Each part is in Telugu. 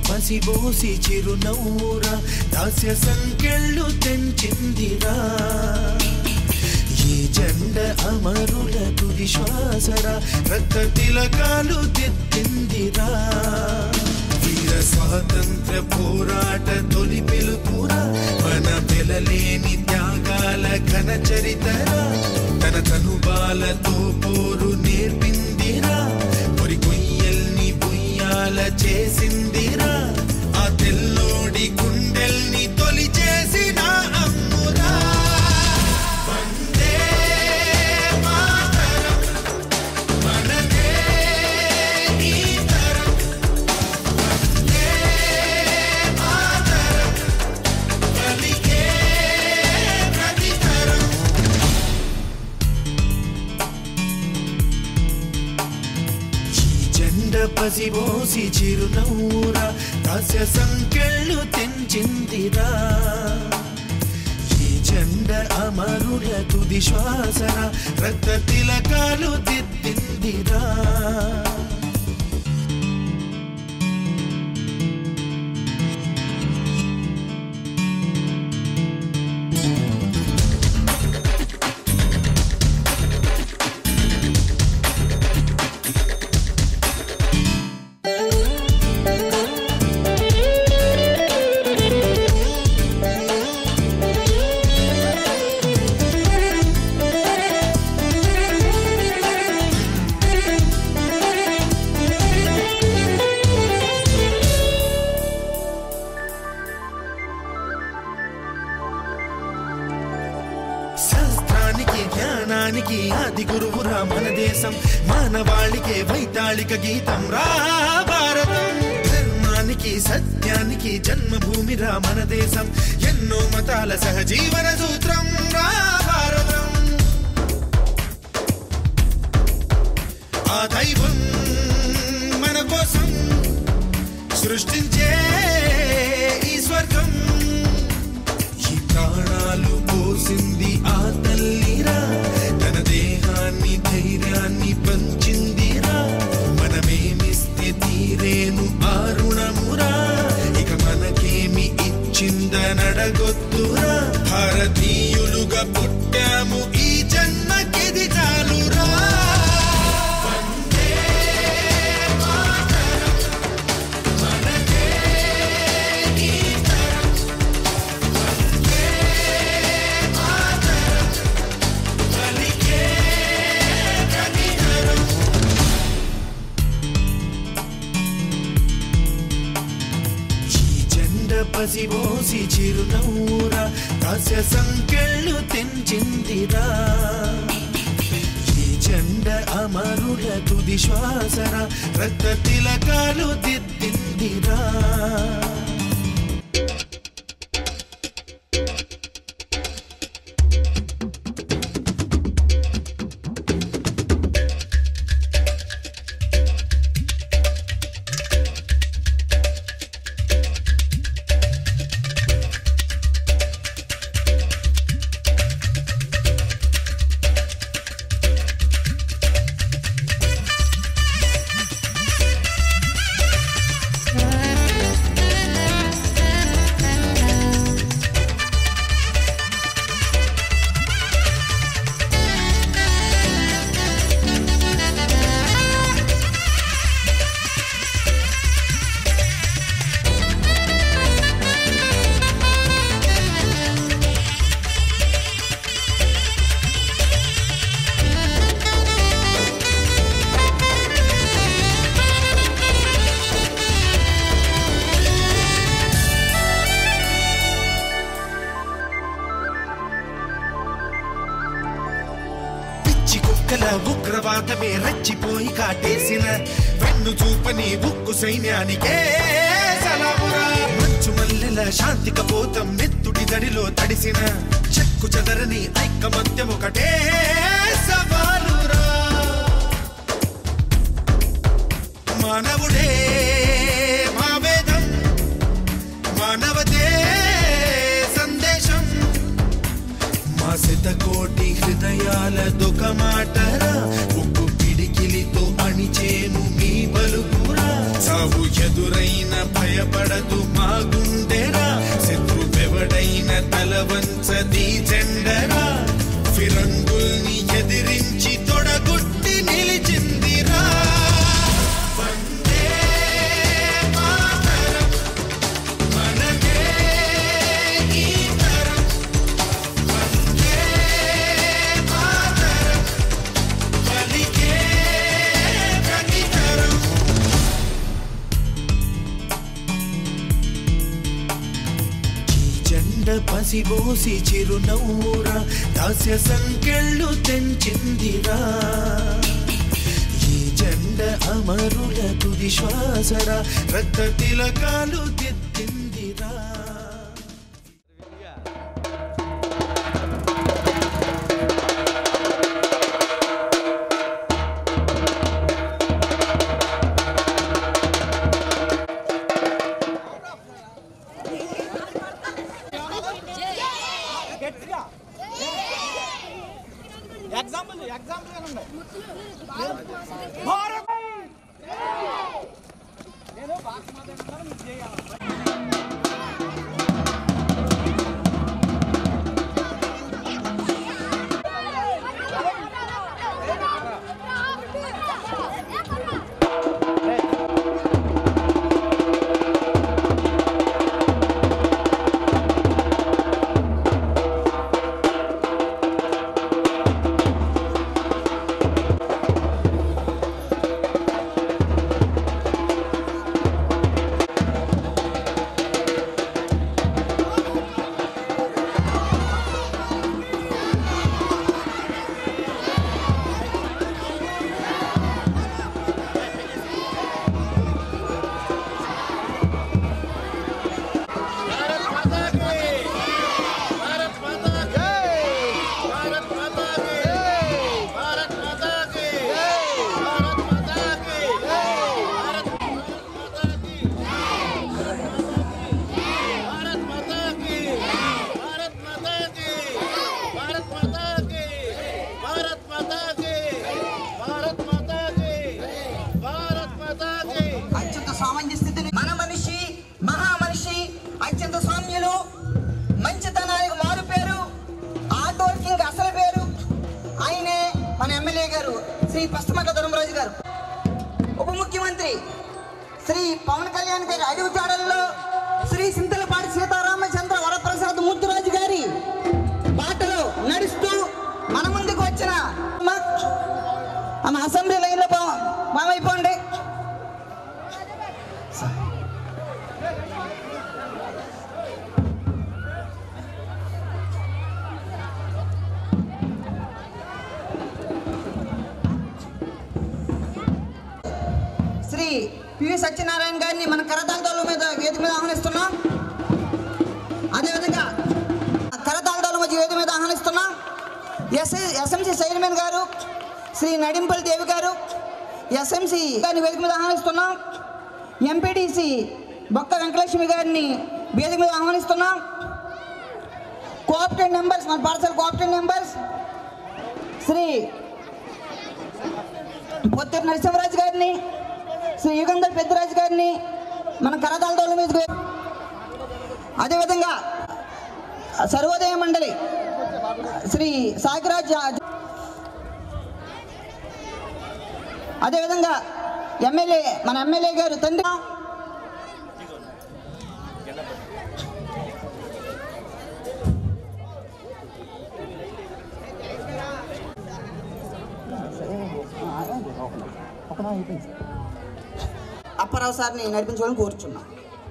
పసిబోసి చిరునవ్వురా దాస్య సంకెళ్ళు తెంచిందిరా ఈ జెండ అమరుల తుది శ్వాసరా రక్త తిలకాలు తెత్తిందిరా వీర స్వాతంత్ర పోరాట తొలి పిలుపురా మన వెలలేని త్యాగాల ఘన చరితరా తన తనుబాలతో పోరు నేర్పిందిరా పొరి కొయ్యల్ని బుయ్యాల చేసిందిరా ఆ తెల్లోడి గుండెల్ని తొలి చేసిన అమ్మురా వందే మాతరం మనదే ఈ తరం వందే మాతరం పలికే ప్రతి తరం ఈ జెండ పసిబోసి చిరునవ్వురా దాస్య సంకెళ్ళు తెంచిందిరా ఈ జెండ అమరుల తుది శ్వాసర రక్త తిలకాలు దిద్దిందిరా శాస్త్రానికి జ్ఞానానికి ఆది గురువురా మన దేశం మానవాళికే వైతాళిక గీతం రా భారతం ధర్మానికి సత్యానికి జన్మభూమిరా మన దేశం ఎన్నో మతాల సహజీవన సూత్రం రా భారతం ఆ దైవం మన కోసం సృష్టించే ఈ స్వర్గం ఈ ప్రాణాలు పోసింది ఆ తల్లిరా తన దేహాన్ని ధైర్యాన్ని పంచిందిరా మనమేమిస్తే తీరేను ఆ రుణమురా ఇక మనకేమి ఇచ్చిందనడగొద్దురా భారతీయులుగా పుట్టాము ఈ జన్మకిది చాలురా వందే మాతరం మనదే ఈ తరం వందే మాతరం పలికే ప్రతి తరం ఈ జెండ పసిబోసి చిరునవ్వురా దాస్య సంకెళ్ళు తెంచిందిరా ఈ జెండ అమరుల తుది శ్వాసర రక్త తిలకాలు దిద్దిందిరా పిచ్చి కుక్కల ఉగ్రవాదమే రెచ్చిపోయి కాటేసిన వెన్ను చూపని ఉక్కు సైన్యానికే సలామురా మంచు మల్లెల శాంతి కపోతం నెత్తుడి దడిలో తడిసిన చెక్కు చెదరని ఐకమత్యం ఒకటే సవాలురా మానవుడే మా వేదం మానవతే సందేశం మా శతకోటి హృదయాల దొక మాటరా ఉక్కు పిడికిలితో అణిచేను మీ బలుపురా సాగు ఎదురైన భయ భయపడదు మా గుండెరా శత్రువెవడైన తల వంచది జెండరా ఫిరంగుల్ని ఎదిరించి తొడగొట్టి నిలిచిందిరా వందే మాతరం మనదే ఈ తరం వందే మాతరం పలికే ప్రతి తరం ఈ జెండ పసిబోసి చిరునవ్వురా దాస్య సంకెళ్ళు తెంచిందిరా ఈ జెండ అమరుల తుది శ్వాసరా రక్త తిలకాలు దిద్దిందిరా ఎగ్జాంపుల్ ఎగ్జాంపుల్ ఉన్నాయి నేను భారత మాత ఏమంటారో మీరు చేయాలి అత్యంత సామాన్య స్థితిని మన మనిషి మహా మనిషి అత్యంత సామ్యులు మంచితనానికి మారు పేరు హార్డ్ వర్కింగ్ అసలు పేరు ఆయనే మన ఎమ్మెల్యే గారు శ్రీ పశ్చిమక ధర్మరాజు గారు ఉప ముఖ్యమంత్రి శ్రీ పవన్ కళ్యాణ్ గారి అడుగుజాడల్లో శ్రీ సింతలపాటి సీతారామచంద్ర వరప్రసాద్ ముద్దురాజు గారి బాటలో నడుస్తూ మన ముందుకు వచ్చిన అమ్మ, ఆమె అసెంబ్లీ లైన్లో మామైపోండి శ్రీ పివి సత్యనారాయణ గారిని మన కరతాళాల మీద వేదిక మీద ఆహ్వానిస్తున్నాం అదేవిధంగా కరతాళాల మధ్య వేదిక మీద ఆహ్వానిస్తున్నాం ఎస్ ఎస్ఎంసి చైర్మన్ గారు శ్రీ నడింపల్లి దేవి గారు ఎస్ఎంసి గారిని వేదిక మీద ఆహ్వానిస్తున్నాం ఎంపీటీసీ బొక్క వెంకటలక్ష్మి గారిని వేదిక మీద ఆహ్వానిస్తున్నాం కోఆప్టెడ్ నెంబర్స్ మన పార్సల్ కోఆప్టెడ్ నెంబర్స్ శ్రీ పొత్తూరు నరసింహరాజు గారిని శ్రీ యుగంధర్ పెద్దరాజు గారిని మన కరతాళ మీద అదేవిధంగా సర్వోదయ మండలి శ్రీ సాగిరాజ్ అదేవిధంగా ఎమ్మెల్యే మన ఎమ్మెల్యే గారు తండ్రి అప్పారావు సార్ని నడిపించుకోవాలని కోరుచున్నాం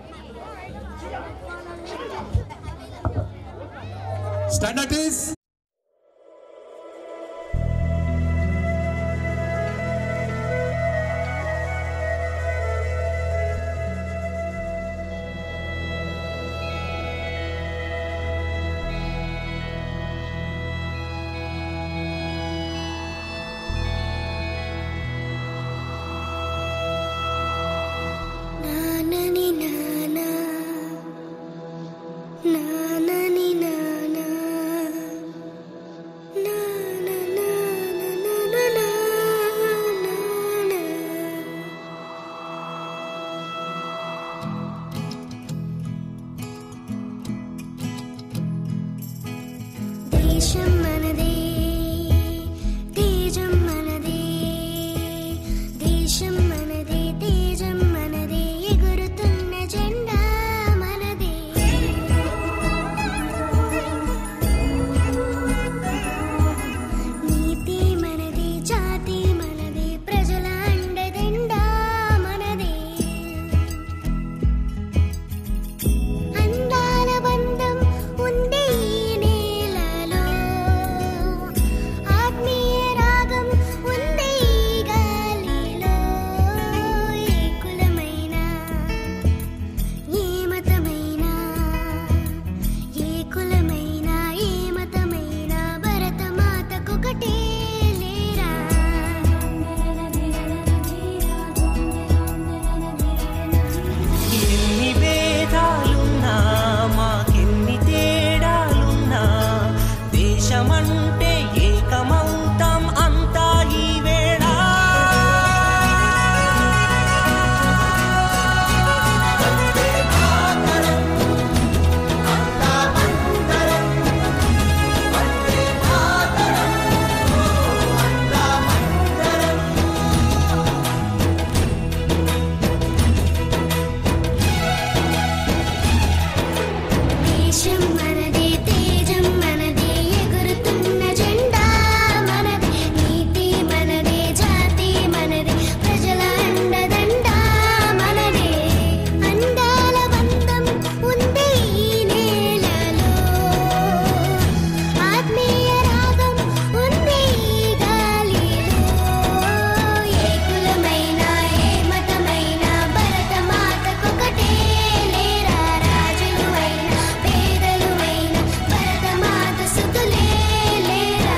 Standard is నానని నానా నానని నానా దేశం మనదే తేజం మనదే దేశం మనదే తేజం మనదే ఎగురుతున్న జెండా మనదే నీతి మనదే జాతి మనదే ప్రజల అండదండా మనదే అందాల బంధం ఉంది ఈ నేలలో ఆత్మీయ రాగం ఉంది ఈ గాలిలో ఏ కులమైనా ఏ మతమైనా ఏ కులమైనా ఏ మతమైనా భరతమాతకొకటే లేరా ఎన్ని భేదాలున్నా మాకెన్ని తేడాలున్నా దేశమంటే ఏకమౌతాం అంతా ఈ వేళ దేశం మనదే తేజం మనదే ఎగురుతున్న జెండా మనదే నీతి మనదే జాతి మనదే ప్రజల అండదండా మనదే అందాల బంధం ఉంది ఈ నేలలో ఆత్మీయ రాగం ఉంది ఈ గాలిలో ఏ కులమైనా ఏ మతమైనా భరతమాతకొకటే లేరా రాజులు అయినా పేదలు అయినా భరతమాత సుతులే లేరా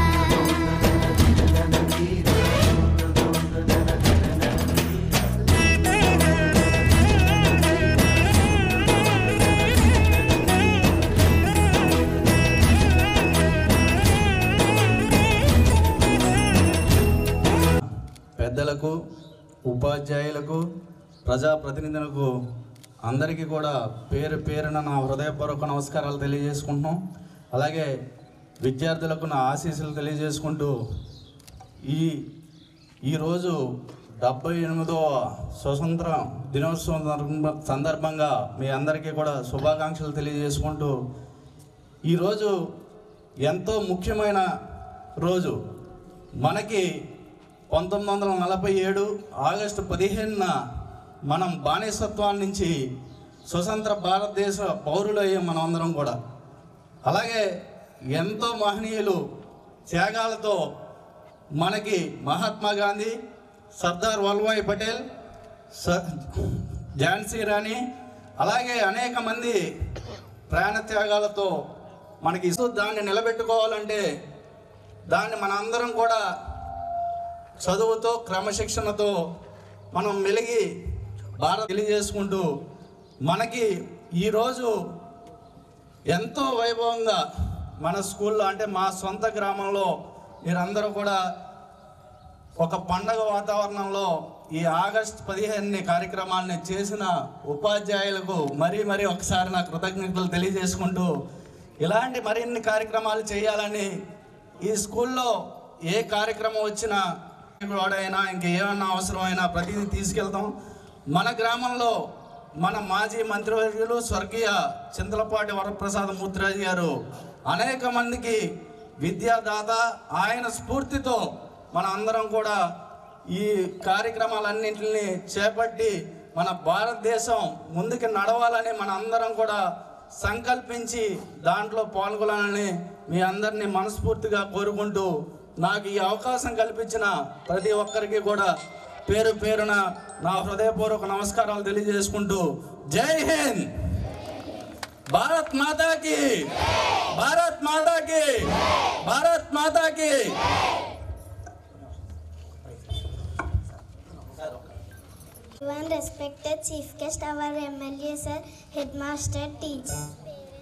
పెద్దలకు ఉపాధ్యాయులకు ప్రజాప్రతినిధులకు అందరికీ కూడా పేరు పేరున నా హృదయపూర్వక నమస్కారాలు తెలియజేసుకుంటున్నాం అలాగే విద్యార్థులకు నా ఆశీస్సులు తెలియజేసుకుంటూ ఈ ఈరోజు డెబ్బై ఎనిమిదవ స్వతంత్ర దినోత్సవం సందర్భ- సందర్భంగా మీ అందరికీ కూడా శుభాకాంక్షలు తెలియజేసుకుంటూ ఈరోజు ఎంతో ముఖ్యమైన రోజు మనకి పంతొమ్మిది వందల నలభై ఏడు ఆగస్టు పదిహేనున మనం బానిసత్వాల నుంచి స్వతంత్ర భారతదేశ పౌరులు అయ్యాం మనం అందరం కూడా అలాగే ఎంతో మహనీయులు త్యాగాలతో మనకి మహాత్మా గాంధీ సర్దార్ వల్లభాయ్ పటేల్ స ఝాన్సీ రాణి అలాగే అనేక మంది ప్రాణత్యాగాలతో మనకి ఇస్తూ దాన్ని నిలబెట్టుకోవాలంటే దాన్ని మన అందరం కూడా చదువుతో క్రమశిక్షణతో మనం మెలిగి భారత తెలియజేసుకుంటూ మనకి ఈరోజు ఎంతో వైభవంగా మన స్కూల్లో అంటే మా సొంత గ్రామంలో మీరందరూ కూడా ఒక పండగ వాతావరణంలో ఈ ఆగస్ట్ పదిహేను కార్యక్రమాన్ని చేసిన ఉపాధ్యాయులకు మరీ మరీ ఒకసారి నా కృతజ్ఞతలు తెలియజేసుకుంటూ ఇలాంటి మరిన్ని కార్యక్రమాలు చేయాలని ఈ స్కూల్లో ఏ కార్యక్రమం వచ్చినా వాడైనా ఇంకేమైనా అవసరమైనా ప్రతిదీ తీసుకెళ్తాం మన గ్రామంలో మన మాజీ మంత్రివర్యులు స్వర్గీయ చింతలపాటి వరప్రసాద్ మూర్తిరాజు గారు అనేక మందికి విద్యాదాత ఆయన స్ఫూర్తితో మన అందరం కూడా ఈ కార్యక్రమాలన్నింటినీ చేపట్టి మన భారతదేశం ముందుకు నడవాలని మన అందరం కూడా సంకల్పించి దాంట్లో పాల్గొనాలని మీ అందరినీ మనస్ఫూర్తిగా కోరుకుంటూ నాకు ఈ అవకాశం కల్పించిన ప్రతి ఒక్కరికి కూడా పేరు పేరున నా హృదయపూర్వక నమస్కారాలు తెలియజేసుకుంటూ జై హింద్ భారత్ మాతాకి భారత్ మాతాకి భారత్ మాతాకి One respected chief guest, our MLA sir, headmaster, teachers.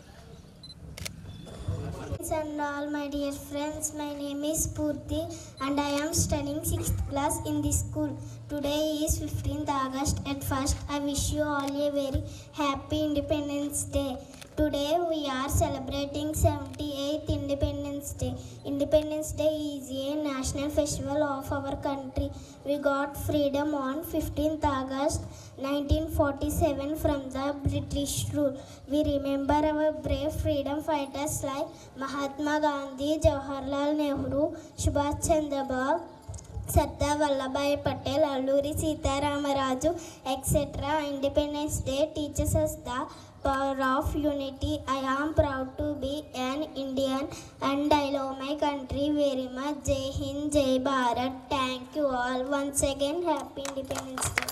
And all my dear friends, my name is Purti and I am studying 6th class in this school. Today is 15th August. At first, I wish you all a very happy Independence Day. Today we are celebrating 78th Independence Independence Day. Independence Day is a national festival of our country. We got freedom on 15th August 1947 from the British rule. We remember our brave freedom fighters like Mahatma Gandhi, Jawaharlal Nehru, Subhash Chandra Bose, Sardar Vallabhai Patel, Alluri Sitaramarazu, etc. Independence Day teaches us the power of unity. I am proud to be an Indian and I love my country very much. Jai Hind, Jai Bharat. Thank you all. Once again, Happy Independence Day.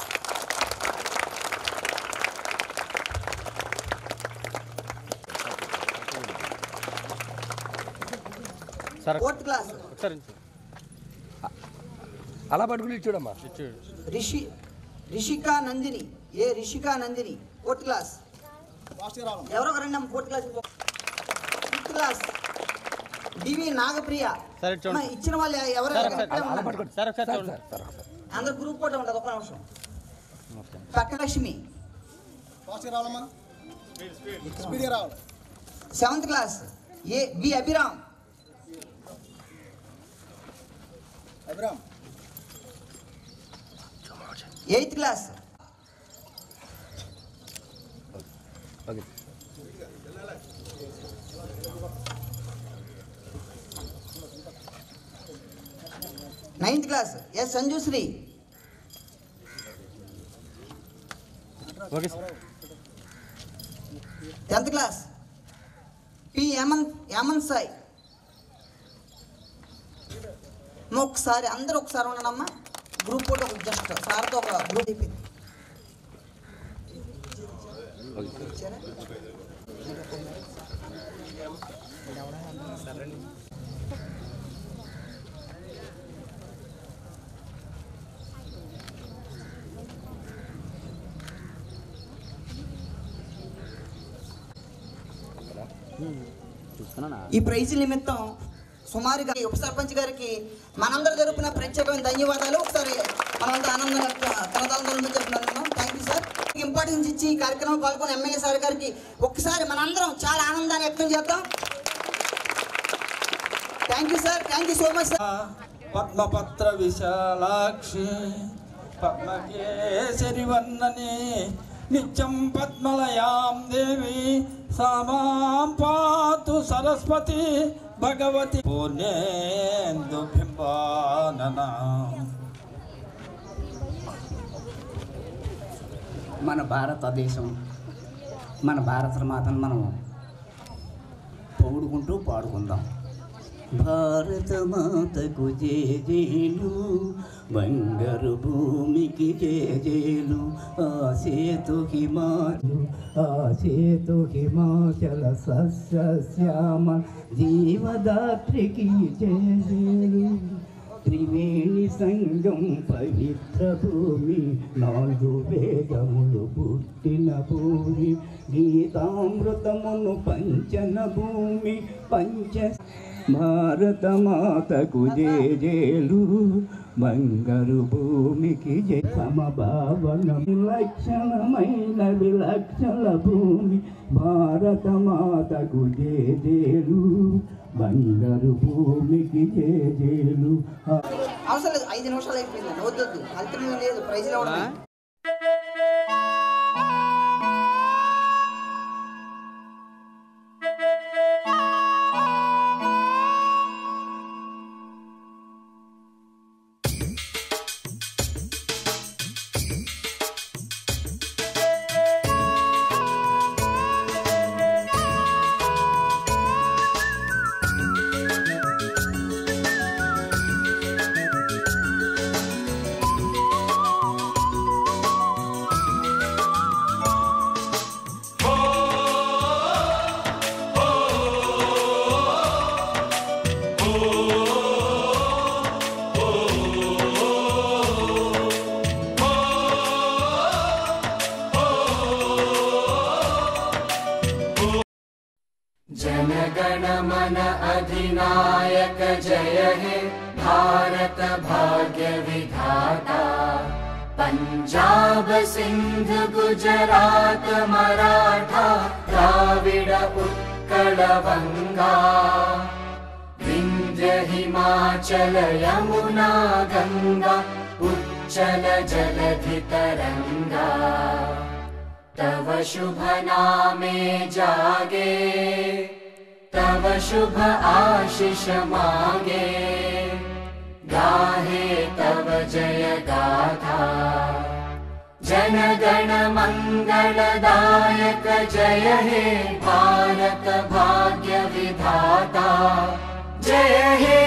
Fourth class అలా పట్టుకుని చూడమ్మా రిషి రిషికా నందిని ఏ రిషికా నందిని ఫోర్త్ క్లాస్ ఎవరో ఒక రండి అమ్మ fourth class fifth class D V Nagapriya అమ్మ, ఇచ్చిన వాళ్ళు ఎవరు ఎక్కడే ఉన్నారు? అందరు గ్రూప్ ఫోటో ఉంటుంది ఒక నిమిషం పక్క Lakshmi seventh class A B Abhiram eighth class ninth class S Sanjushri okay sir tenth class P Yaman Yaman Sai అమ్మ, ఒకసారి అందరూ ఒకసారి ఉన్నాడమ్మా గ్రూప్ ఫోటో జస్ట్ సార్తో ఒక గ్రూప్ అయిపోయింది ఇచ్చారా? ఈ ప్రైజ్ నిమిత్తం సుమారుగా ఈ ఉప సర్పంచ్ గారికి మనందరూ జరుపున ప్రత్యేకమైన ధన్యవాదాలు ఒకసారి మనంతా ఆనందంగా కనదాలను జరుపుతున్నాం థ్యాంక్ యూ సార్ ఇంపార్టెన్స్ ఇచ్చి ఈ కార్యక్రమం పాల్గొన్న ఎమ్మెల్యే సార్ గారికి ఒక్కసారి మనందరం చాలా ఆనందాన్ని వ్యక్తం చేద్దాం thank you sir thank you so much sir పద్మపత్ర విశాలాక్షి పద్మకేసరి వర్ణనే నిత్యం పద్మలయాం దేవి సామాం పాతు సరస్వతి భగవతి పూర్ణేందు బింబాననా మన భారతదేశం మన భారత మాతను మనం పొగుడుకుంటూ పాడుకుందాం భారత మాతకు జేజేలు బంగారు భూమికి జేజేలు ఆ సేతు హిమాచలు ఆ సేతు హిమాచల సస్యశ్యామ జీవదాత్రికి జేజేలు త్రివేణి సంగం పవిత్ర భూమి నాలుగు వేదములు పుట్టిన భూమి గీతామృతమును పంచన భూమి పంచ భారత మాతకు జేజేలు బంగారు భూమికి జయ సమభావన విలక్షణమైన విలక్షణ భూమి భారత మాతకు జేజేలు బంగారు భూమికి జేజేలు అవసరం లేదు ఐదు నిమిషాలు అయిపోయిందండి వద్దొద్దు అల్టిమేట్ లేదు ప్రైజ్ ఇవ్వడమే जनगण मन अधिनायक जय हे भारत भाग्य विधाता पंजाब सिंध गुजरात मराठा द्राविड उत्कल बंगा हिमाचल यमुना गङ्गा उच्चल जलधितरङ्गा तव शुभ नामे जागे तव शुभ आशिष मागे गाहे तव जय गाथा जनगण मङ्गलदायक जय हे भारत भाग्य विधाता जय हे